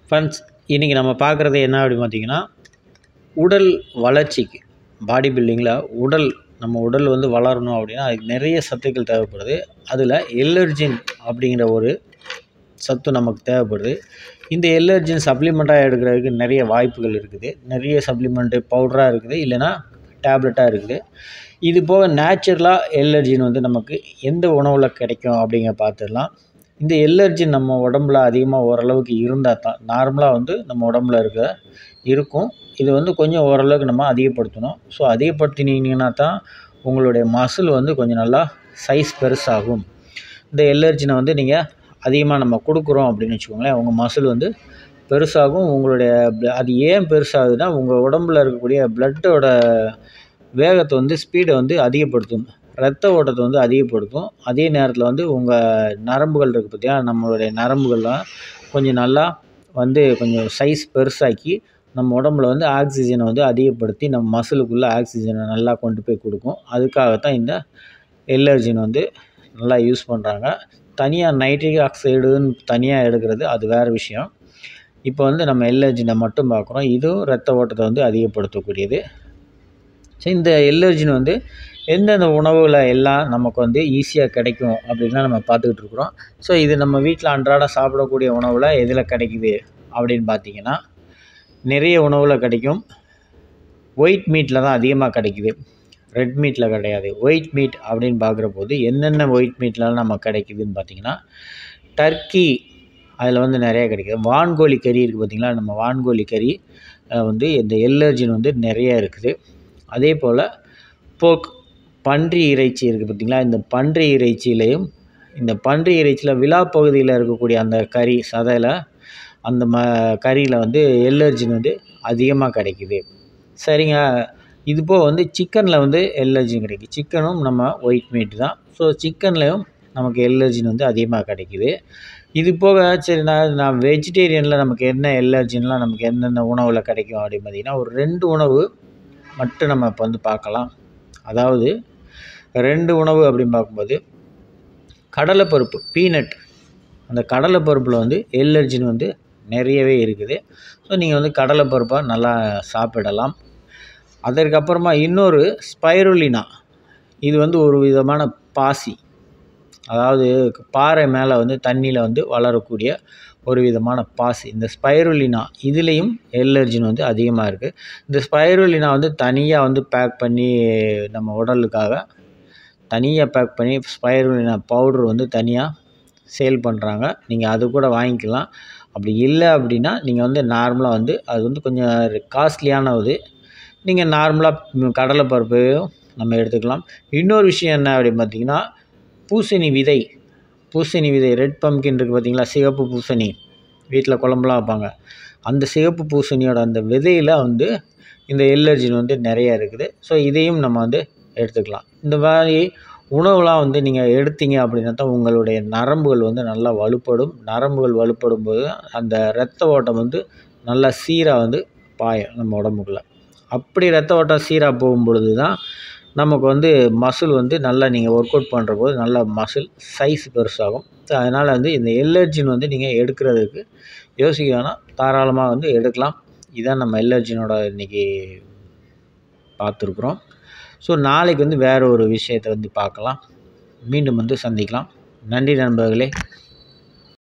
friends இன்றைக்கி நம்ம பார்க்குறது என்ன அப்படின்னு பார்த்தீங்கன்னா உடல் வளர்ச்சிக்கு பாடி பில்டிங்கில் உடல் நம்ம உடல் வந்து வளரணும் அப்படின்னா அதுக்கு நிறைய சத்துக்கள் தேவைப்படுது அதில் எல்லர்ஜின் அப்படிங்கிற ஒரு சத்து நமக்கு தேவைப்படுது இந்த எல்லர்ஜின் சப்ளிமெண்ட்டாக எடுக்கிறதுக்கு நிறைய வாய்ப்புகள் இருக்குது நிறைய சப்ளிமெண்ட்டு பவுடராக இருக்குது இல்லைன்னா டேப்லெட்டாக இருக்குது இது போக நேச்சுரலாக எல்லர்ஜின் வந்து நமக்கு எந்த உணவில் கிடைக்கும் அப்படிங்கிற பார்த்துடலாம் இந்த எல்லர்ஜின் நம்ம உடம்புல அதிகமாக ஓரளவுக்கு இருந்தால் தான் நார்மலாக வந்து நம்ம உடம்புல இருக்க இருக்கும் இது வந்து கொஞ்சம் ஓரளவுக்கு நம்ம அதிகப்படுத்தணும் ஸோ அதிகப்படுத்தினீங்கன்னா தான் உங்களுடைய மசில் வந்து கொஞ்சம் நல்லா சைஸ் பெருசாகும் இந்த எல்லர்ஜினை வந்து நீங்கள் அதிகமாக நம்ம கொடுக்குறோம் அப்படின்னு வச்சுக்கோங்களேன் உங்கள் மசில் வந்து பெருசாகும் உங்களுடைய bl- அது ஏன் பெருசாகுதுன்னா உங்கள் உடம்புல இருக்கக்கூடிய பிளட்டோட வேகத்தை வந்து ஸ்பீடை வந்து அதிகப்படுத்தும் ரத்த ஓட்டத்தை வந்து அதிகப்படுத்தும் அதே நேரத்தில் வந்து உங்கள் நரம்புகள் இருக்குது பார்த்தியா நம்மளுடைய நரம்புகள்லாம் கொஞ்சம் நல்லா வந்து கொஞ்சம் சைஸ் பெருசாக்கி நம்ம உடம்புல வந்து ஆக்சிஜனை வந்து அதிகப்படுத்தி நம்ம மசிலுக்குள்ளே ஆக்சிஜனை நல்லா கொண்டு போய் கொடுக்கும் அதுக்காகத்தான் இந்த எல்லர்ஜின் வந்து நல்லா யூஸ் பண்ணுறாங்க தனியாக நைட்ரிக் ஆக்சைடுன்னு தனியாக எடுக்கிறது அது வேறு விஷயம் இப்போ வந்து நம்ம எல்லர்ஜினை மட்டும் பார்க்குறோம் இதுவும் ரத்த ஓட்டத்தை வந்து அதிகப்படுத்தக்கூடியது ஸோ இந்த எல்லர்ஜின் வந்து எந்தெந்த உணவுகளை எல்லாம் நமக்கு வந்து ஈஸியாக கிடைக்கும் அப்படின்லாம் நம்ம பார்த்துக்கிட்டு இருக்கிறோம் ஸோ இது நம்ம வீட்டில் அன்றாட சாப்பிடக்கூடிய உணவில் எதில் கிடைக்குது அப்படின்னு பார்த்தீங்கன்னா நிறைய உணவில் கிடைக்கும் ஒயிட் மீட்டில் தான் அதிகமாக கிடைக்குது ரெட் மீட்டில் கிடையாது ஒயிட் மீட் அப்படின்னு பார்க்குற போது என்னென்ன ஒயிட் மீட்லாம் நமக்கு கிடைக்குதுன்னு பார்த்தீங்கன்னா டர்க்கி அதில் வந்து நிறைய கிடைக்குது வான்கோழி கறி இருக்குது பார்த்தீங்களா நம்ம வான்கோழி கறி அஹ் வந்து இந்த எல்லர்ஜின் வந்து நிறைய இருக்குது அதே போல் போக் பன்றி இறைச்சி இருக்குது பார்த்தீங்களா இந்த பன்றி இறைச்சியிலையும் இந்த பன்றி இறைச்சியில் விழா பகுதியில் இருக்கக்கூடிய அந்த கறி சதையில் அந்த ம கறியில் வந்து எல்லர்ஜின் வந்து அதிகமாக கிடைக்குது சரிங்க இது போக வந்து சிக்கனில் வந்து எல்லர்ஜின் கிடைக்குது சிக்கனும் நம்ம ஒயிட் மீட் தான் ஸோ சிக்கன்லேயும் நமக்கு எல்லர்ஜின் வந்து அதிகமாக கிடைக்குது இது போக சரி நான் நான் வெஜிடேரியனில் நமக்கு என்ன எல்லர்ஜின்லாம் நமக்கு எந்தெந்த உணவில் கிடைக்கும் அப்படின்னு பார்த்தீங்கன்னா ஒரு ரெண்டு உணவு மட்டும் நம்ம இப்போ வந்து பார்க்கலாம் அதாவது ரெண்டு உணவு அப்படின்னு பார்க்கும்போது கடலைப்பருப்பு பீனட் அந்த கடலைப்பருப்பில் வந்து எல்லர்ஜின் வந்து நிறையவே இருக்குது ஸோ நீங்கள் வந்து கடலைப்பருப்பை நல்லா சாப்பிடலாம் அதற்கப்புறமா இன்னொரு ஸ்பைருலினா இது வந்து ஒரு விதமான பாசி அதாவது பாறை மேலே வந்து தண்ணியில் வந்து வளரக்கூடிய ஒரு விதமான பாசி இந்த ஸ்பைருலினா இதுலேயும் எல்லர்ஜின் வந்து அதிகமாக இருக்குது இந்த ஸ்பைருலினா வந்து தனியாக வந்து பேக் பண்ணி நம்ம உடலுக்காக தனியாக பேக் பண்ணி ஸ்பைருலினா பவுடர் வந்து தனியாக சேல் பண்ணுறாங்க நீங்கள் அது கூட வாங்கிக்கலாம் அப்படி இல்லை அப்படின்னா நீங்கள் வந்து நார்மலாக வந்து அது வந்து கொஞ்சம் காஸ்ட்லியான இது நீங்கள் நார்மலாக கடலைப்பருப்பையும் நம்ம எடுத்துக்கலாம் இன்னொரு விஷயம் என்ன அப்படின்னு பார்த்தீங்கன்னா பூசணி விதை பூசணி விதை ரெட் பம்கின் இருக்குது பார்த்தீங்களா சிவப்பு பூசணி வீட்டில் குழம்புலாம் வைப்பாங்க அந்த சிவப்பு பூசணியோட அந்த விதையில் வந்து இந்த எல்லர்ஜின் வந்து நிறைய இருக்குது ஸோ இதையும் நம்ம வந்து எடுத்துக்கலாம் இந்த மாதிரி உணவுலாம் வந்து நீங்கள் எடுத்தீங்க அப்படின்னா தான் உங்களுடைய நரம்புகள் வந்து நல்லா வலுப்படும் நரம்புகள் வலுப்படும் போது அந்த இரத்த ஓட்டம் வந்து நல்லா சீராக வந்து பாயும் நம்ம உடம்புக்குள்ள அப்படி ரத்த ஓட்டம் சீராக போகும் பொழுது தான் நமக்கு வந்து மசில் வந்து நல்லா நீங்கள் ஒர்க் அவுட் பண்ணுற போது நல்லா மசில் சைஸ் பெருசாகும் ஸோ அதனால் வந்து இந்த எல்லர்ஜின் வந்து நீங்கள் எடுக்கிறதுக்கு யோசிக்க வேணாம் தாராளமாக வந்து எடுக்கலாம் இதான் நம்ம எல்லர்ஜினோட இன்றைக்கி பார்த்துருக்குறோம் ஸோ நாளைக்கு வந்து வேறு ஒரு விஷயத்தை வந்து பார்க்கலாம் மீண்டும் வந்து சந்திக்கலாம் நன்றி நண்பர்களே